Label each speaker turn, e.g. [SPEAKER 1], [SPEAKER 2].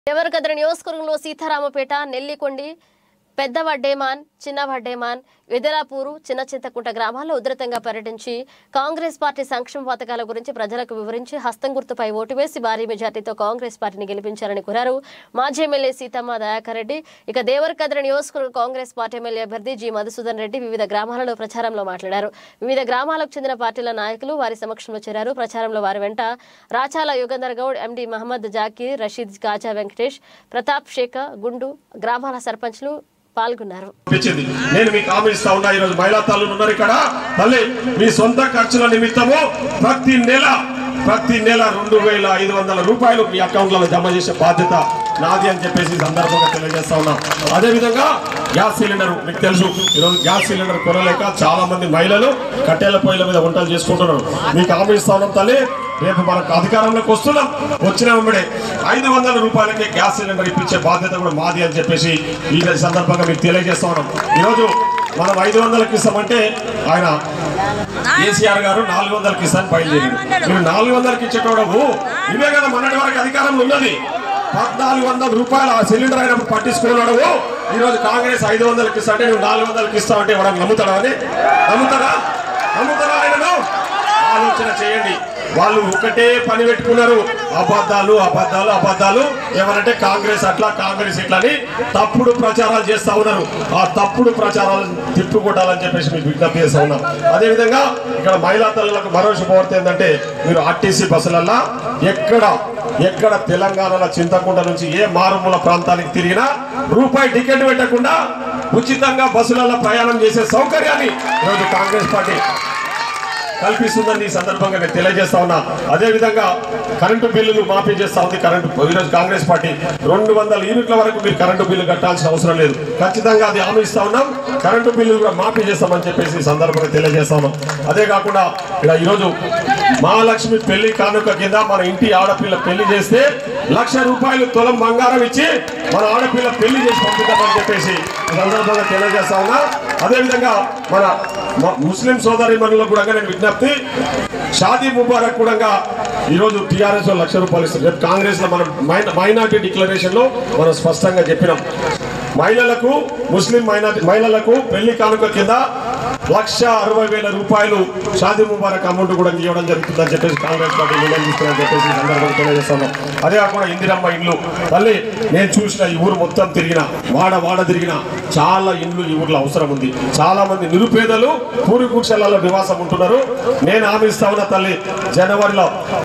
[SPEAKER 1] దేవరకద్ర నియోజకవర్గంలో సీతారామపేట నెల్లికొండి పెద్ద వడ్డేమాన్ చిన్న వడ్డేమాన్ వెదలాపూరు చిన్న చింతకుంట గ్రామాల్లో ఉధృతంగా పర్యటించి కాంగ్రెస్ పార్టీ సంక్షేమ పథకాల గురించి ప్రజలకు వివరించి హస్తం గుర్తుపై ఓటు వేసి భారీ మెజార్టీతో కాంగ్రెస్ పార్టీని గెలిపించారని కోరారు మాజీ ఎమ్మెల్యే సీతమ్మ దయాకర్ రెడ్డి ఇక దేవరకద్ర నియోజకవర్గ కాంగ్రెస్ పార్టీ ఎమ్మెల్యే అభ్యర్థి జి మధుసూదన్ రెడ్డి వివిధ గ్రామాలలో ప్రచారంలో మాట్లాడారు వివిధ గ్రామాలకు చెందిన పార్టీల నాయకులు వారి సమక్షంలో చేరారు ప్రచారంలో వారి వెంట రాచాల యుగంధర్ గౌడ్ ఎండి మహమ్మద్ జాకీర్ రషీద్ కాజా వెంకటేష్ ప్రతాప్ షేఖ గుండు గ్రామాల సర్పంచ్లు పాల్గొన్నారు
[SPEAKER 2] ఇచ్చింది నేను మీకు హామీ ఇస్తా ఉన్నా ఈరోజు మహిళా తల్లులు ఉన్నారు ఇక్కడ తల్లి మీ సొంత ఖర్చుల నిమిత్తము ప్రతి నెల ప్రతి నెల రెండు వేల ఐదు వందల రూపాయలు మీ అకౌంట్లలో జమ చేసే బాధ్యత నాది అని చెప్పేసి ఈ సందర్భంగా తెలియజేస్తా ఉన్నాం అదే విధంగా గ్యాస్ సిలిండర్ మీకు తెలుసు ఈరోజు గ్యాస్ సిలిండర్ కొనలేక చాలా మంది మహిళలు కట్టెల పొయ్యిల మీద వంటలు చేసుకుంటున్నారు మీకు హామీ ఇస్తా ఉన్నాం తల్లి రేపు మనకు అధికారంలోకి వస్తున్నాం వచ్చిన వెంబడే ఐదు వందల రూపాయలకే గ్యాస్ సిలిండర్ ఇప్పించే బాధ్యత కూడా మాది అని చెప్పేసి ఈ సందర్భంగా మీకు తెలియజేస్తా ఉన్నాం ఈరోజు మనం ఐదు వందలకి ఇస్తామంటే ఆయన కేసీఆర్ గారు నాలుగు వందలకి ఇస్తాను బయలుదేరి మీరు నాలుగు వందలకి ఇచ్చేటోడవు ఇవే కదా మొన్నటి వరకు అధికారంలో ఉన్నది పద్నాలుగు వందల రూపాయలు ఆ సిలిండర్ అయినప్పుడు పట్టించుకున్నాడు ఈ రోజు కాంగ్రెస్ ఐదు వందలకి ఇస్తా అంటే నువ్వు నాలుగు వందలకి ఇస్తావంటే ఎవడన్నా నమ్ముతాడా అని నమ్ముతారా నమ్ముతారా ఆయనను ఆలోచన చేయండి వాళ్ళు ఒకటే పని పెట్టుకున్నారు అబద్ధాలు అబద్ధాలు అబద్ధాలు ఏమనంటే కాంగ్రెస్ అట్లా కాంగ్రెస్ ఇట్లా అని తప్పుడు ప్రచారాలు చేస్తా ఉన్నారు ఆ తప్పుడు ప్రచారాలు తిప్పుకొట్టాలని చెప్పేసి మీకు విజ్ఞప్తి చేస్తా ఉన్నాం అదేవిధంగా ఇక్కడ మహిళా తల్లులకు మరో శుభవార్త ఏంటంటే మీరు ఆర్టీసీ బస్సులల్లా ఎక్కడ ఎక్కడ తెలంగాణలో చింతకుంట నుంచి ఏ మారుమూల ప్రాంతానికి తిరిగినా రూపాయి టికెట్ పెట్టకుండా ఉచితంగా బస్సులలో ప్రయాణం చేసే సౌకర్యాన్ని ఈరోజు కాంగ్రెస్ పార్టీ కల్పిస్తుందని ఈ సందర్భంగా నేను తెలియజేస్తా ఉన్నా అదే విధంగా కరెంటు బిల్లులు మాఫీ చేస్తా ఉంది కరెంటు ఈరోజు కాంగ్రెస్ పార్టీ రెండు వందల యూనిట్ల వరకు మీరు కరెంటు బిల్లు కట్టాల్సిన అవసరం లేదు ఖచ్చితంగా అది హామీ ఇస్తా ఉన్నాం కరెంటు బిల్లులు కూడా మాఫీ చేస్తామని చెప్పేసి ఈ సందర్భంగా తెలియజేస్తా ఉన్నాం అదే కాకుండా ఇక్కడ ఈరోజు మహాలక్ష్మి పెళ్లి కానుక కింద మన ఇంటి ఆడపిల్ల పెళ్లి చేస్తే లక్ష రూపాయలు తులం బంగారం ఇచ్చి మన ఆడపిల్ల పెళ్లి చేసి పంపిద్దామని చెప్పేసి ఈ సందర్భంగా తెలియజేస్తా ఉన్నా అదేవిధంగా మన మ- ముస్లిం సోదరి మనులకు కూడా నేను విజ్ఞప్తి షాదీ ముబారక్ కూడా ఈరోజు టీఆర్ఎస్ లో లక్ష రూపాయలు ఇస్తారు రేపు కాంగ్రెస్ లో మనం మైనార్టీ డిక్లరేషన్ లో మనం స్పష్టంగా చెప్పినాం మహిళలకు ముస్లిం మైనార్టీ మహిళలకు పెళ్లి కానుక కింద లక్ష అరవై వేల రూపాయలు షాదీ ముబారక్ అమౌంట్ కూడా ఇవ్వడం జరుగుతుందని చెప్పేసి కాంగ్రెస్ పార్టీ నిర్ణయం తీసుకుందని చెప్పేసి ఈ సందర్భంగా తెలియజేస్తున్నాం అదే కాకుండా ఇందిరమ్మ ఇల్లు తల్లి నేను చూసిన ఈ ఊరు మొత్తం తిరిగిన వాడ వాడ తిరిగిన చాలా ఇండ్లు ఈ ఊర్లో అవసరం ఉంది చాలా మంది నిరుపేదలు పూరి కుక్షలలో నివాసం ఉంటున్నారు నేను హామీ ఇస్తా ఉన్న తల్లి జనవరిలో